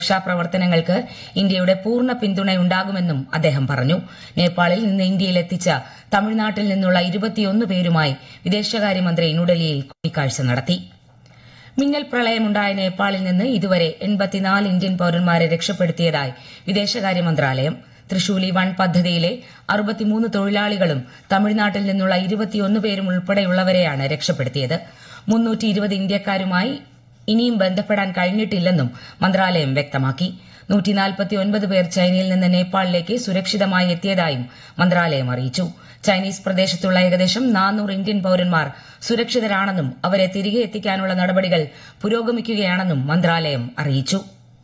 രക്ഷാപ്രവർത്തനങ്ങൾക്ക് ഇന്ത്യയുടെ പൂർണ്ണ പിന്തുണയുണ്ടാകുമെന്നും അദ്ദേഹം പറഞ്ഞു നേപ്പാളിൽ നിന്ന് ഇന്ത്യയിലെത്തിച്ച തമിഴ്നാട്ടിൽ നിന്നുള്ള ഇരുപത്തിയൊന്ന് പേരുമായി വിദേശകാര്യമന്ത്രി ന്യൂഡൽഹിയിൽ കൂടിക്കാഴ്ച നടത്തി മിന്നൽ പ്രളയമുണ്ടായ നേപ്പാളിൽ നിന്ന് ഇതുവരെ എൺപത്തിനാല് ഇന്ത്യൻ പൌരന്മാരെ രക്ഷപ്പെടുത്തിയതായി വിദേശകാര്യ മന്ത്രാലയം തൃശൂലി വൺ പദ്ധതിയിലെ അറുപത്തിമൂന്ന് തൊഴിലാളികളും തമിഴ്നാട്ടിൽ നിന്നുള്ള ഇരുപത്തിയൊന്ന് പേരും ഉൾപ്പെടെയുള്ളവരെയാണ് രക്ഷപ്പെടുത്തിയത് മുന്നൂറ്റി ഇരുപത് ഇന്ത്യക്കാരുമായി ഇനിയും ബന്ധപ്പെടാൻ കഴിഞ്ഞിട്ടില്ലെന്നും മന്ത്രാലയം വ്യക്തമാക്കി നൂറ്റിനാൽപ്പത്തിയൊൻപത് പേർ ചൈനയിൽ നിന്ന് നേപ്പാളിലേക്ക് സുരക്ഷിതമായി എത്തിയതായും മന്ത്രാലയം അറിയിച്ചു ചൈനീസ് പ്രദേശത്തുള്ള ഏകദേശം നാനൂറ് ഇന്ത്യൻ പൌരന്മാർ സുരക്ഷിതരാണെന്നും അവരെ തിരികെ എത്തിക്കാനുള്ള നടപടികൾ പുരോഗമിക്കുകയാണെന്നും മന്ത്രാലയം അറിയിച്ചു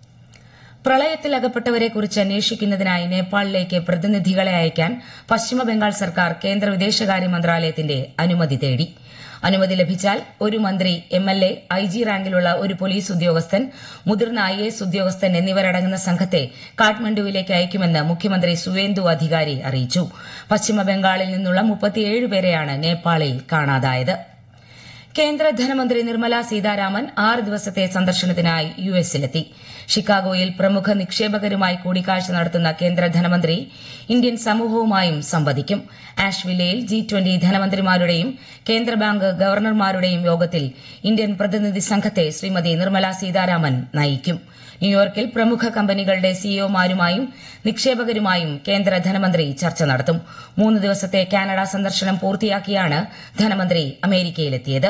പ്രളയത്തിൽ അകപ്പെട്ടവരെക്കുറിച്ച് അന്വേഷിക്കുന്നതിനായി നേപ്പാളിലേക്ക് പ്രതിനിധികളെ അയക്കാൻ പശ്ചിമബംഗാൾ സർക്കാർ കേന്ദ്ര വിദേശകാര്യ മന്ത്രാലയത്തിന്റെ അനുമതി തേടി അനുമതി ലഭിച്ചാൽ ഒരു മന്ത്രി എംഎൽഎ ഐജി റാങ്കിലുള്ള ഒരു പോലീസ് ഉദ്യോഗസ്ഥൻ മുതിർന്ന ഐഎഎസ് ഉദ്യോഗസ്ഥൻ എന്നിവരടങ്ങുന്ന സംഘത്തെ കാഠ്മണ്ഡുവിലേക്ക് അയക്കുമെന്ന് മുഖ്യമന്ത്രി സുവേന്ദു അധികാരി അറിയിച്ചു പശ്ചിമബംഗാളിൽ നിന്നുള്ള മുപ്പത്തിയേഴ് പേരെയാണ് നേപ്പാളിൽ കാണാതായത് കേന്ദ്ര ധനമന്ത്രി നിർമ്മല സീതാരാമൻ ആറ് ദിവസത്തെ സന്ദർശനത്തിനായി യു എസിലെത്തി ഷിക്കാഗോയിൽ പ്രമുഖ നിക്ഷേപകരുമായി കൂടിക്കാഴ്ച നടത്തുന്ന കേന്ദ്ര ധനമന്ത്രി ഇന്ത്യൻ സമൂഹവുമായും സംവദിക്കും ആഷ്വില്ലയിൽ ജി ട്വന്റി ധനമന്ത്രിമാരുടെയും കേന്ദ്ര ബാങ്ക് ഗവർണർമാരുടെയും യോഗത്തിൽ ഇന്ത്യൻ പ്രതിനിധി സംഘത്തെ ശ്രീമതി നിർമ്മല സീതാരാമൻ നയിക്കും ന്യൂയോർക്കിൽ പ്രമുഖ കമ്പനികളുടെ സിഇഒമാരുമായും നിക്ഷേപകരുമായും കേന്ദ്ര ധനമന്ത്രി ചർച്ച നടത്തും മൂന്ന് ദിവസത്തെ കാനഡ സന്ദർശനം പൂർത്തിയാക്കിയാണ് ധനമന്ത്രി അമേരിക്കയിലെത്തിയത്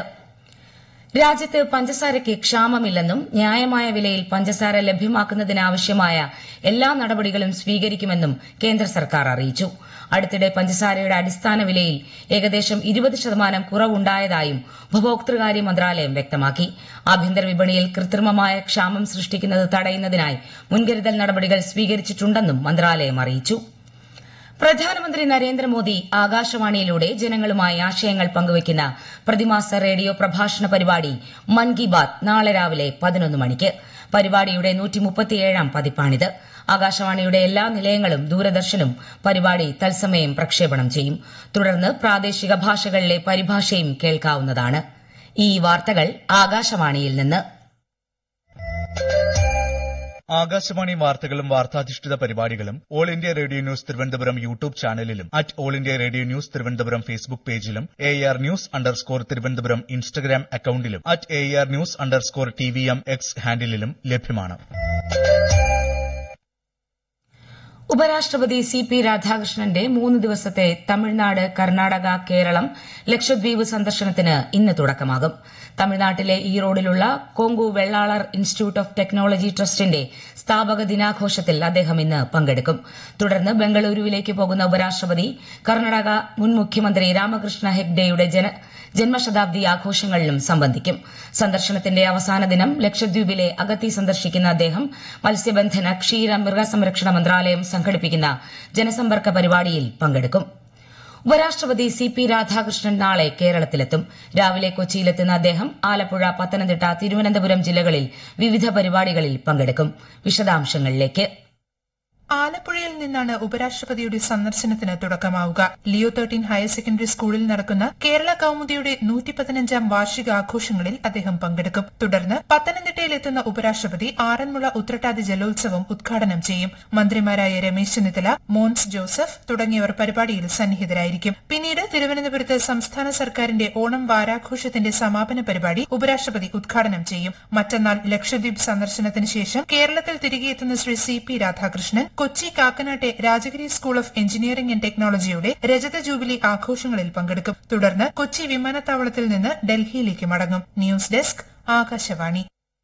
രാജ്യത്ത് പഞ്ചസാരയ്ക്ക് ക്ഷാമമില്ലെന്നും ന്യായമായ വിലയിൽ പഞ്ചസാര ലഭ്യമാക്കുന്നതിനാവശ്യമായ എല്ലാ നടപടികളും സ്വീകരിക്കുമെന്നും കേന്ദ്ര സർക്കാർ അറിയിച്ചു അടുത്തിടെ പഞ്ചസാരയുടെ അടിസ്ഥാന വിലയിൽ ഏകദേശം ഇരുപത് ശതമാനം കുറവുണ്ടായതായും ഉപഭോക്തൃകാര്യ മന്ത്രാലയം വ്യക്തമാക്കി ആഭ്യന്തര വിപണിയിൽ കൃത്രിമമായ ക്ഷാമം സൃഷ്ടിക്കുന്നത് തടയുന്നതിനായി മുൻകരുതൽ നടപടികൾ സ്വീകരിച്ചിട്ടുണ്ടെന്നും മന്ത്രാലയം അറിയിച്ചു പ്രധാനമന്ത്രി നരേന്ദ്രമോദി ആകാശവാണിയിലൂടെ ജനങ്ങളുമായി ആശയങ്ങൾ പങ്കുവയ്ക്കുന്ന പ്രതിമാസ റേഡിയോ പ്രഭാഷണ പരിപാടി മൻ കി ബാത് നാളെ രാവിലെ പതിനൊന്ന് മണിക്ക് പരിപാടിയുടെ നൂറ്റിമുപ്പത്തിയേഴാം പതിപ്പാണിത് ആകാശവാണിയുടെ എല്ലാ നിലയങ്ങളും ദൂരദർശനും പരിപാടി തത്സമയം പ്രക്ഷേപണം ചെയ്യും തുടർന്ന് പ്രാദേശിക ഭാഷകളിലെ പരിഭാഷയും കേൾക്കാവുന്നതാണ് ഈ വാർത്തകൾ ആകാശവാണിയിൽ നിന്ന് ആകാശവാണി വാർത്തകളും വാർത്താധിഷ്ഠിത പരിപാടികളും All India Radio news Thiruvananthapuram YouTube ചാനലിലും at All India Radio news Thiruvananthapuram Facebook പേജിലും A R news underscore Thiruvananthapuram Instagram അക്കൌണ്ടിലും at A R news underscore T V M X ഹാൻഡിലും ലഭ്യമാണ് ഉപരാഷ്ട്രപതി സി പി രാധാകൃഷ്ണന്റെ മൂന്ന് ദിവസത്തെ തമിഴ്നാട് കർണാടക കേരളം ലക്ഷദ്വീപ് സന്ദർശനത്തിന് ഇന്ന് തുടക്കമാകും തമിഴ്നാട്ടിലെ ഈറോഡിലുള്ള Kongu Vellalar institute of technology ട്രസ്റ്റിന്റെ സ്ഥാപക ദിനാഘോഷത്തിൽ അദ്ദേഹം ഇന്ന് പങ്കെടുക്കും തുടർന്ന് ബംഗളൂരുവിലേക്ക് പോകുന്ന ഉപരാഷ്ട്രപതി കർണാടക മുൻ മുഖ്യമന്ത്രി രാമകൃഷ്ണ ഹെഗ്ഡെയുടെ ജന ജന്മശതാബ്ദി ആഘോഷങ്ങളിലും സംബന്ധിക്കും സന്ദർശനത്തിന്റെ അവസാന ദിനം ലക്ഷദ്വീപിലെ അഗത്തി സന്ദർശിക്കുന്ന അദ്ദേഹം മത്സ്യബന്ധന ക്ഷീര മൃഗസംരക്ഷണ മന്ത്രാലയം സംഘടിപ്പിക്കുന്ന ജനസമ്പർക്ക പരിപാടിയിൽ പങ്കെടുക്കും ഉപരാഷ്ട്രപതി സി പി രാധാകൃഷ്ണൻ നാളെ കേരളത്തിലെത്തും രാവിലെ കൊച്ചിയിലെത്തുന്ന അദ്ദേഹം ആലപ്പുഴ പത്തനംതിട്ട തിരുവനന്തപുരം ജില്ലകളിൽ വിവിധ പരിപാടികളിൽ പങ്കെടുക്കും വിശദാംശങ്ങളിലേക്ക് ആലപ്പുഴയിൽ നിന്നാണ് ഉപരാഷ്ട്രപതിയുടെ സന്ദർശനത്തിന് തുടക്കമാവുക ലിയോ തേർട്ടീൻ ഹയർ സെക്കൻഡറി സ്കൂളിൽ നടക്കുന്ന കേരള കൌമുദിയുടെ നൂറ്റി പതിനഞ്ചാം വാർഷികാഘോഷങ്ങളിൽ അദ്ദേഹം പങ്കെടുക്കും തുടർന്ന് പത്തനംതിട്ടയിലെത്തുന്ന ഉപരാഷ്ട്രപതി ആറന്മുള ഉത്രട്ടാതി ജലോത്സവം ഉദ്ഘാടനം ചെയ്യും മന്ത്രിമാരായ രമേശ് ചെന്നിത്തല മോൻസ് ജോസഫ് തുടങ്ങിയവർ പരിപാടിയിൽ സന്നിഹിതരായിരിക്കും പിന്നീട് തിരുവനന്തപുരത്ത് സംസ്ഥാന സർക്കാരിന്റെ ഓണം വാരാഘോഷത്തിന്റെ സമാപന പരിപാടി ഉപരാഷ്ട്രപതി ഉദ്ഘാടനം ചെയ്യും മറ്റന്നാൾ ലക്ഷദ്വീപ് സന്ദർശനത്തിന് ശേഷം കേരളത്തിൽ തിരികെ എത്തുന്ന ശ്രീ സി പി രാധാകൃഷ്ണൻ കൊച്ചി കാക്കനാട്ടെ Rajagiri school of engineering and ടെക്നോളജിയുടെ രജത ജൂബിലി ആഘോഷങ്ങളിൽ പങ്കെടുക്കും തുടർന്ന് കൊച്ചി വിമാനത്താവളത്തിൽ നിന്ന് ഡൽഹിയിലേക്ക് മടങ്ങും ന്യൂസ് ഡെസ്ക് ആകാശവാണി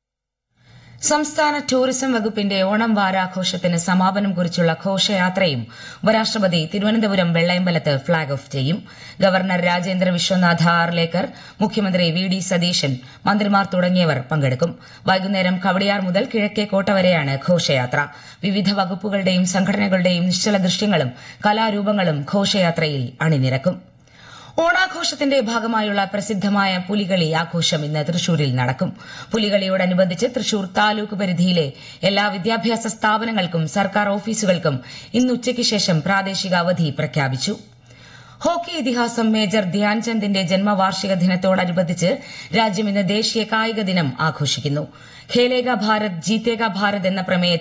സംസ്ഥാന ടൂറിസം വകുപ്പിന്റെ ഓണം വാരാഘോഷത്തിന് സമാപനം കുറിച്ചുള്ള ഘോഷയാത്രയും ഉപരാഷ്ട്രപതി തിരുവനന്തപുരം വെള്ളയമ്പലത്ത് ഫ്ളാഗ് ഓഫ് ചെയ്യും ഗവർണർ രാജേന്ദ്ര വിശ്വനാഥ ആർലേക്കർ മുഖ്യമന്ത്രി വി ഡി സതീശൻ മന്ത്രിമാർ തുടങ്ങിയവർ പങ്കെടുക്കും വൈകുന്നേരം കവടിയാർ മുതൽ കിഴക്കേക്കോട്ട വരെയാണ് ഘോഷയാത്ര വിവിധ വകുപ്പുകളുടെയും സംഘടനകളുടെയും നിശ്ചല ദൃശ്യങ്ങളും കലാരൂപങ്ങളും ഘോഷയാത്രയിൽ അണിനിരക്കും ഓണാഘോഷത്തിന്റെ ഭാഗമായുള്ള പ്രസിദ്ധമായ പുലികളി ആഘോഷം ഇന്ന് തൃശൂരിൽ നടക്കും പുലികളിയോടനുബന്ധിച്ച് തൃശൂർ താലൂക്ക് പരിധിയിലെ എല്ലാ വിദ്യാഭ്യാസ സ്ഥാപനങ്ങൾക്കും സർക്കാർ ഓഫീസുകൾക്കും ഇന്ന് ഉച്ചയ്ക്ക് ശേഷം പ്രാദേശിക അവധി പ്രഖ്യാപിച്ചു ഹോക്കി ഇതിഹാസം മേജർ ധ്യാൻചന്ദിന്റെ ജന്മവാർഷിക ദിനത്തോടനുബന്ധിച്ച് രാജ്യം ഇന്ന് ദേശീയ കായിക ദിനം ആഘോഷിക്കുന്നു ഖേലേഗ ഭാരത് ജീതേഗ ഭാരത് എന്ന പ്രമേയത്തിൽ